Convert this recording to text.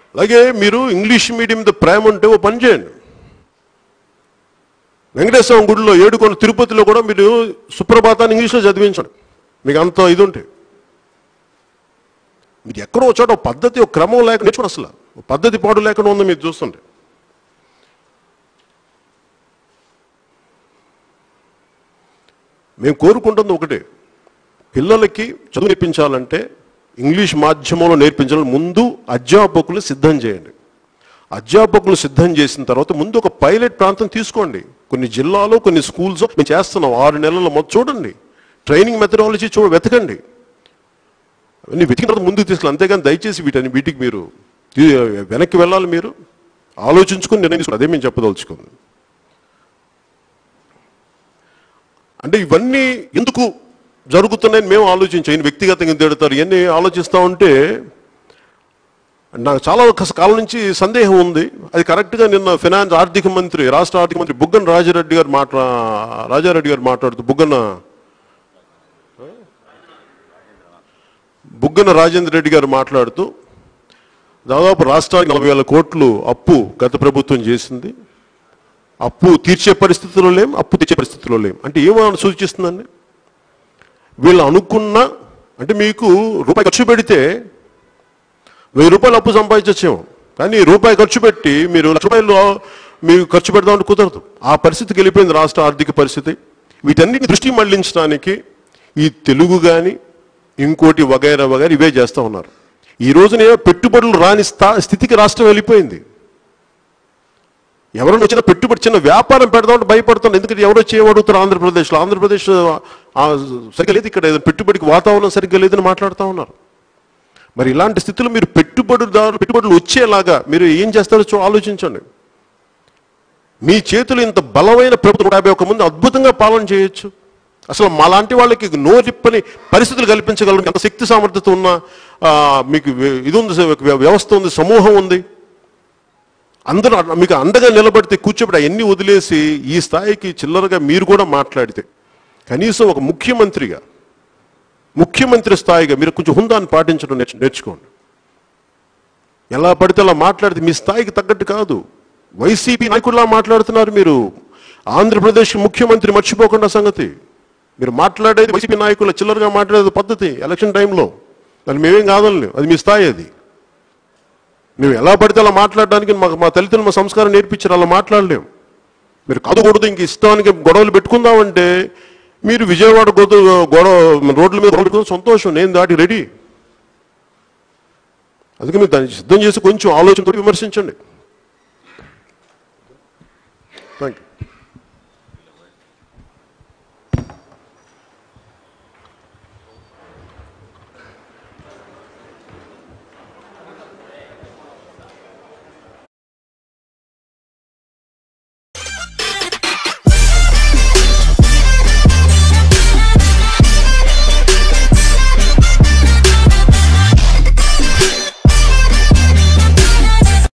అలాగే మీరు English medium మీద ప్రేమ ఉంటే ఓ పని చేయండి వెంకటేశ్వరం గుడిలో ఏడుకొండ తిరుపతిలో కూడా మీరు సుప్రభాతాన్ని ఇంగ్లీష్లో చదివించండి మీకు అంత ఇది ఉంటే మీరు ఎక్కడో ఒక చోట ఒక పద్ధతి ఒక క్రమం లేక నేర్చుకోండి అసలు ఒక పద్ధతి పాడు లేకుండా ఉంది మీరు చూస్తుంటే మేము కోరుకుంటుంది ఒకటే పిల్లలకి చదువు నేర్పించాలంటే ఇంగ్లీష్ మాధ్యమంలో నేర్పించాలని ముందు అధ్యాపకులు సిద్ధం చేయండి అధ్యాపకులు సిద్ధం చేసిన తర్వాత ముందు ఒక పైలట్ ప్రాంతం తీసుకోండి కొన్ని జిల్లాలో కొన్ని స్కూల్స్ మేము చేస్తున్నాం ఆరు నెలల మొత్తం చూడండి ట్రైనింగ్ మెథడాలజీ చూ వెతకండి అవన్నీ వెతికిన తర్వాత ముందుకు తీసుకెళ్ళి అంతేగాని దయచేసి వీటని వీటికి మీరు తీ- వెనక్కి వెళ్ళాలి మీరు ఆలోచించుకుని నిర్ణయం తీసుకోండి అదే మేము చెప్పదలుచుకుంది అంటే ఇవన్నీ ఎందుకు జరుగుతున్నాయని మేము ఆలోచించాం ఈయన వ్యక్తిగతంగా ఎందుకు తిడతారు ఇవన్నీ ఆలోచిస్తూ ఉంటే నాకు చాలా ఒక కాలం నుంచి సందేహం ఉంది అది కరెక్ట్గా నిన్న ఫినాన్స్ ఆర్థిక మంత్రి రాష్ట్ర ఆర్థిక మంత్రి బుగ్గన రాజారెడ్డి గారు మాట్లా రాజారెడ్డి గారు మాట్లాడుతూ బుగ్గన బుగ్గన రాజేంద్ర రెడ్డి గారు మాట్లాడుతూ దాదాపు రాష్ట్రానికి నలభై వేల కోట్లు అప్పు గత ప్రభుత్వం చేసింది అప్పు తీర్చే పరిస్థితిలో లేం అప్పు తెచ్చే పరిస్థితిలో లేం అంటే ఏమని సూచిస్తుందండి వీళ్ళు అనుకున్న అంటే మీకు రూపాయి ఖర్చు పెడితే వెయ్యి రూపాయలు అప్పు సంపాదించచ్చేమో కానీ రూపాయి ఖర్చు పెట్టి మీరు లక్ష రూపాయలు మీకు ఖర్చు పెడదామంటే కుదరదు ఆ పరిస్థితికి వెళ్ళిపోయింది రాష్ట్ర ఆర్థిక పరిస్థితి వీటన్నిటి దృష్టి మళ్లించడానికి ఈ తెలుగు కానీ ఇంకోటి వగైరా వగైరా ఇవే చేస్తూ ఉన్నారు ఈ రోజున పెట్టుబడులు రాని స్థా స్థితికి రాష్ట్రం వెళ్ళిపోయింది ఎవరైనా వచ్చిన పెట్టుబడి చిన్న వ్యాపారం పెడదామంటే భయపడుతున్నారు ఎందుకంటే ఎవరు వచ్చి ఏమడుగుతారు ఆంధ్రప్రదేశ్లో ఆంధ్రప్రదేశ్ ఆ, సరిగ్గా లేదు ఇక్కడ ఏదైనా పెట్టుబడికి వాతావరణం సరిగ్గా లేదని మాట్లాడుతూ ఉన్నారు మరి ఇలాంటి స్థితిలో మీరు పెట్టుబడిదారులు పెట్టుబడులు వచ్చేలాగా మీరు ఏం చేస్తారో చూ ఆలోచించండి మీ చేతులు ఇంత బలమైన ప్రభుత్వం నూట యాభై ఒక్క మంది అద్భుతంగా పాలన చేయొచ్చు అసలు మాలాంటి వాళ్ళకి నోరిప్పని పరిస్థితులు కల్పించగలరు ఎంత శక్తి సామర్థ్యత ఉన్న ఆ, మీకు వ్య- ఇది ఉంది వ్య- వ్యవస్థ ఉంది సమూహం ఉంది అందరూ అ- మీకు అండగా నిలబడితే కూర్చోబెట్టి అవన్నీ వదిలేసి ఈ స్థాయికి చిల్లరగా మీరు కూడా మాట్లాడితే కనీసం ఒక ముఖ్యమంత్రిగా ముఖ్యమంత్రి స్థాయిగా మీరు కొంచెం హుందాన్ని పాటించడం నేర్చు నేర్చుకోండి ఎలా పడితే అలా మాట్లాడితే మీ స్థాయికి తగ్గట్టు కాదు వైసీపీ నాయకుల్లా మాట్లాడుతున్నారు మీరు ఆంధ్రప్రదేశ్ ముఖ్యమంత్రి మర్చిపోకుండా సంగతి మీరు మాట్లాడేది వైసీపీ నాయకుల చిల్లరగా మాట్లాడేది పద్ధతి ఎలక్షన్ టైంలో దాన్ని మేమేం కాదలేం అది మీ స్థాయి అది మేము ఎలా పడితే అలా మాట్లాడడానికి మాకు మా తల్లిదండ్రులు మా సంస్కారం నేర్పించారు అలా మాట్లాడలేం మీరు కాదుకూడదు ఇంక ఇష్టానికి గొడవలు పెట్టుకుందామంటే మీరు విజయవాడ గొడవ గొడవ రోడ్ల మీద గొడవలు పెట్టుకుని సంతోషం నేను దాటి రెడీ అందుకే మీరు దాన్ని సిద్ధం చేసి కొంచెం ఆలోచనతో విమర్శించండి థ్యాంక్ యూ